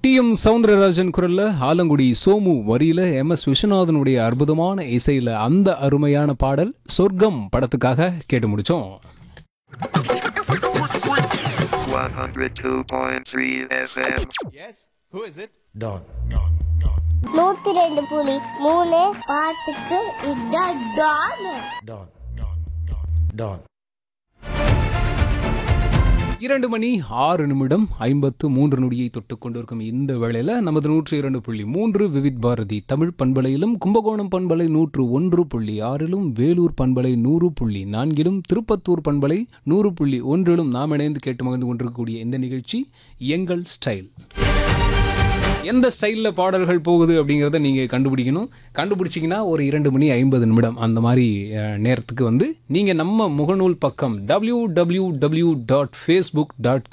D M Soundararajan குரல்ல ஆலங்குடி சோமு வரியில M S விஸ்வநாதனுடைய அற்புதமான இசையில அந்த அருமையான பாடல் சொர்க்கம் படத்துக்காக கேட்டு முடிச்சோம் 102.3 FM. Don. நூத்தி ரெண்டு புலி மூணு பாட்டுக்கு இதான் டான் Don. Don. இரண்டு மணி ஆறு நிமிடம் ஐம்பத்து மூன்று நொடியை தொட்டுக் கொண்டிருக்கும் இந்த வேளையில நமது நூற்று இரண்டு புள்ளி மூன்று விவித் பாரதி தமிழ் பண்பலையிலும் கும்பகோணம் பண்பலை நூற்று ஒன்று புள்ளி ஆறிலும் வேலூர் பண்பலை நூறு புள்ளி நான்கிலும் திருப்பத்தூர் பண்பலை நூறு புள்ளி ஒன்றிலும் நாம் இணைந்து கேட்டு மகிழ்ந்து கொண்டிருக்கக்கூடிய இந்த நிகழ்ச்சி எங்கள் ஸ்டைல் எந்த ஸ்டைலில் பாடல்கள் போகுது அப்படிங்கிறத நீங்கள் கண்டுபிடிக்கணும் கண்டுபிடிச்சிங்கன்னா ஒரு இரண்டு மணி ஐம்பது நிமிடம் அந்த மாதிரி அஹ், நேரத்துக்கு வந்து நீங்கள் நம்ம முகநூல் பக்கம் www.facebook.com டாட்